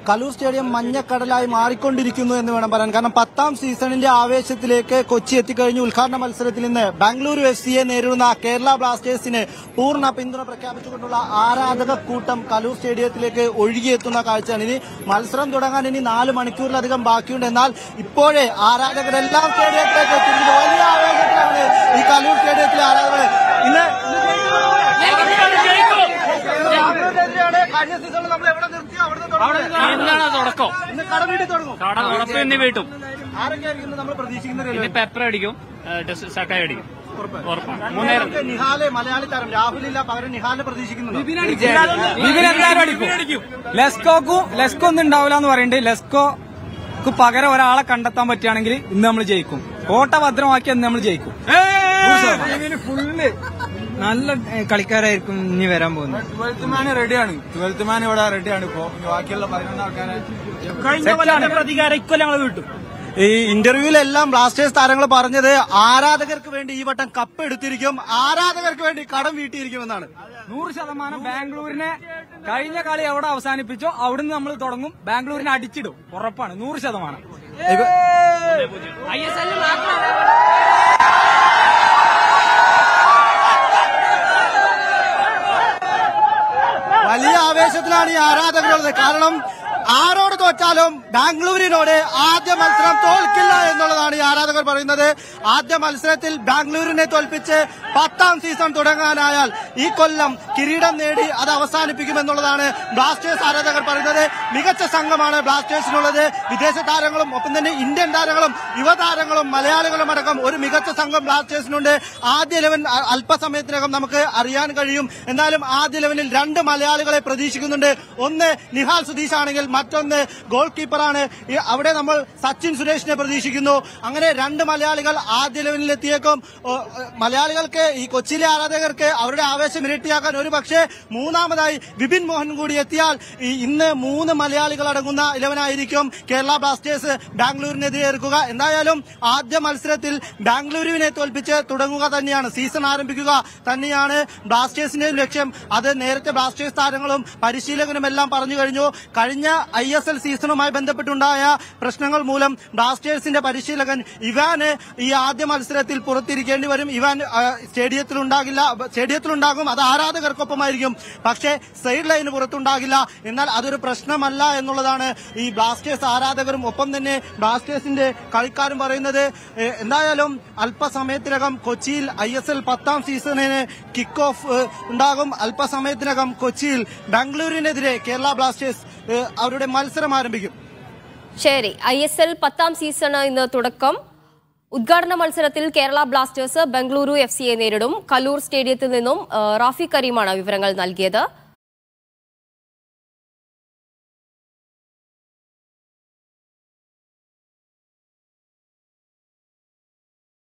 Kaloor stadium മഞ്ഞക്കടലായി മാറിക്കൊണ്ടിരിക്കുന്നു എന്ന് വേണം പറയാൻ കാരണം പത്താം സീസണിന്റെ ആവേശത്തിലേക്ക് കൊച്ചി എത്തിക്കഴിഞ്ഞു ഉദ്ഘാടന മത്സരത്തിൽ ഇന്ന് ബാംഗ്ലൂരു എഫ് സിയെ നേരിടുന്ന കേരള ബ്ലാസ്റ്റേഴ്സിന് പൂർണ്ണ പിന്തുണ പ്രഖ്യാപിച്ചുകൊണ്ടുള്ള ആരാധക കൂട്ടം കലൂർ സ്റ്റേഡിയത്തിലേക്ക് ഒഴുകിയെത്തുന്ന കാഴ്ചയാണ് ഇനി മത്സരം തുടങ്ങാൻ ഇനി നാല് മണിക്കൂറിലധികം ബാക്കിയുണ്ട് എന്നാൽ ഇപ്പോഴേ ആരാധകരെല്ലാം സ്റ്റേഡിയത്തിലേക്ക് എത്തിയിരിക്കുന്നു വലിയ ആവേശത്തിലാണ് ഈ കലൂർ സ്റ്റേഡിയത്തിലെ ആരാധകർ ഇന്ന് ബാംഗ്ലൂരിനെതിരെയാണ് കഴിഞ്ഞ സീസണിൽ നമ്മൾ എവിടെ നിർത്തിയോ അവിടുന്ന് തുടങ്ങുന്നത്. ഇന്നാണ് തുടക്കം ഇന്ന് കട വീട്ടിൽ തുടങ്ങും കട ഉറപ്പ് ഇന്ന് വീട്ടും ആരൊക്കെയായിരിക്കും ഇന്ന് നമ്മൾ പ്രതീക്ഷിക്കുന്നത് ഇനി പെപ്പർ അടിക്കും സക്കായ അടിക്കും ഉറപ്പാണ് മൂന്നേരം നേരത്തെ നിഹാലെ മലയാളി താരം രാഹുലില്ല പകരം നിഹാലെ പ്രതീക്ഷിക്കുന്നുണ്ട് വിപിൻ എന്തായാലും അടിക്കും ലെസ്കോക്കും ലെസ്കോ ഒന്നും ഉണ്ടാവില്ല എന്ന് പറയുന്നുണ്ട് ലെസ്കോക്ക് പകരം ഒരാളെ കണ്ടെത്താൻ പറ്റുകയാണെങ്കിൽ ഇന്ന് നമ്മൾ ജയിക്കും കോട്ട ഭദ്രമാക്കി ഇന്ന് നമ്മൾ ജയിക്കും ഫുള്ള് നല്ല ഏ, കളിക്കാരായിരിക്കും ഇനി വരാൻ പോകുന്നത് ട്വൽത്ത് മാൻ റെഡിയാണ് ട്വൽത്ത് മാൻ ഇവിടെ റെഡിയാണ് ഇപ്പോ ഇനി ബാക്കിയുള്ള പതിനൊന്ന് ആൾക്കാരെ പ്രതികാരം ഇക്കൊല്ലം ഞങ്ങൾ കിട്ടും ഈ ഇന്റർവ്യൂവിലെല്ലാം ബ്ലാസ്റ്റേഴ്സ് താരങ്ങൾ പറഞ്ഞത് ആരാധകർക്ക് വേണ്ടി ഈ വട്ടം കപ്പ് എടുത്തിരിക്കും ആരാധകർക്ക് വേണ്ടി കടം വീട്ടിയിരിക്കുമെന്നാണ് നൂറ് ശതമാനം ബാംഗ്ലൂരിനെ കഴിഞ്ഞ കളി എവിടെ അവസാനിപ്പിച്ചോ അവിടുന്ന് നമ്മൾ തുടങ്ങും ബാംഗ്ലൂരിനെ അടിച്ചിടും ഉറപ്പാണ് നൂറ് ശതമാനം ഐ എസ് എല്ലിൽ വലിയ ആവേശത്തിലാണ് ഈ ആരാധകരുള്ളത് കാരണം ആരോട് തോറ്റാലും ബാംഗ്ലൂരിനോട് ആദ്യ മത്സരം തോൽക്കില്ല എന്നുള്ളതാണ് ഈ ആരാധകർ പറയുന്നത് ആദ്യ മത്സരത്തിൽ ബാംഗ്ലൂരിനെ തോൽപ്പിച്ച് പത്താം സീസൺ തുടങ്ങാനായാൽ ഈ കൊല്ലം കിരീടം നേടി അത് അവസാനിപ്പിക്കുമെന്നുള്ളതാണ് ബ്ലാസ്റ്റേഴ്സ് ആരാധകർ പറയുന്നത് മികച്ച സംഘമാണ് ബ്ലാസ്റ്റേഴ്സിനുള്ളത് വിദേശ താരങ്ങളും ഒപ്പം തന്നെ ഇന്ത്യൻ താരങ്ങളും യുവതാരങ്ങളും മലയാളികളും അടക്കം ഒരു മികച്ച സംഘം ബ്ലാസ്റ്റേഴ്സിനുണ്ട് ആദ്യ ലെവൻ അ- അല്പസമയത്തിനകം നമുക്ക് അറിയാൻ കഴിയും എന്നാലും ആദ്യ ലെവനിൽ രണ്ട് മലയാളികളെ പ്രതീക്ഷിക്കുന്നുണ്ട് ഒന്ന് നിഹാൽ സുധീഷ് ആണെങ്കിൽ മറ്റൊന്ന് ഗോൾ കീപ്പറാണ് ഈ- അവിടെ നമ്മൾ സച്ചിൻ സുരേഷിനെ പ്രതീക്ഷിക്കുന്നു അങ്ങനെ രണ്ട് മലയാളികൾ ആദ്യ ലെവലിൽ എത്തിയേക്കും ഓ, ഏ, മലയാളികൾക്ക് ഈ കൊച്ചിയിലെ ആരാധകർക്ക് അവരുടെ ആവേശം ഇരട്ടിയാക്കാൻ ഒരു പക്ഷേ മൂന്നാമതായി വിപിൻ മോഹൻ കൂടി എത്തിയാൽ ഈ ഇന്ന് മൂന്ന് മലയാളികൾ അടങ്ങുന്ന ഇലവനായിരിക്കും കേരള ബ്ലാസ്റ്റേഴ്സ് ബാംഗ്ലൂരിനെതിരെ ഇറക്കുക എന്തായാലും ആദ്യ മത്സരത്തിൽ ബാംഗ്ലൂരുവിനെ തോൽപ്പിച്ച് തുടങ്ങുക തന്നെയാണ് സീസൺ ആരംഭിക്കുക തന്നെയാണ് ബ്ലാസ്റ്റേഴ്സിന്റെ ലക്ഷ്യം അത് നേരത്തെ ബ്ലാസ്റ്റേഴ്സ് താരങ്ങളും പരിശീലകനും എല്ലാം പറഞ്ഞു കഴിഞ്ഞു കഴിഞ്ഞ ഐ എസ് എൽ സീസണുമായി ബന്ധപ്പെട്ടുണ്ടായ പ്രശ്നങ്ങൾ മൂലം ബ്ലാസ്റ്റേഴ്സിന്റെ പരിശീലകൻ ഇവാന് ഈ ആദ്യ മത്സരത്തിൽ പുറത്തിരിക്കേണ്ടി വരും ഇവാൻ ആ, സ്റ്റേഡിയത്തിലുണ്ടാകില്ല സ്റ്റേഡിയത്തിലുണ്ടാകും അത് ആരാധകർക്കൊപ്പമായിരിക്കും പക്ഷേ സൈഡ് ലൈന് പുറത്തുണ്ടാകില്ല എന്നാൽ അതൊരു പ്രശ്നമല്ല എന്നുള്ളതാണ് ഈ ബ്ലാസ്റ്റേഴ്സ് ആരാധകരും ഒപ്പം തന്നെ ബ്ലാസ്റ്റേഴ്സിന്റെ കളിക്കാരും പറയുന്നത് ഏ, എന്തായാലും അല്പസമയത്തിനകം കൊച്ചിയിൽ ഐ എസ് എൽ പത്താം സീസണിന് കിക്ക് ഓഫ് ഉണ്ടാകും അല്പസമയത്തിനകം കൊച്ചിയിൽ ബാംഗ്ലൂരിനെതിരെ കേരള ബ്ലാസ്റ്റേഴ്സ് ഏ, അവരുടെ മത്സരം ആരംഭിക്കും ശരി ഐ എസ് എൽ പത്താം സീസണ് ഇന്ന് തുടക്കം ഉദ്ഘാടന മത്സരത്തിൽ കേരള ബ്ലാസ്റ്റേഴ്സ് ബംഗളൂരു എഫ് സിയെ നേരിടും കലൂർ സ്റ്റേഡിയത്തിൽ നിന്നും ആ, റാഫി കരീമാണ് വിവരങ്ങൾ നൽകിയത്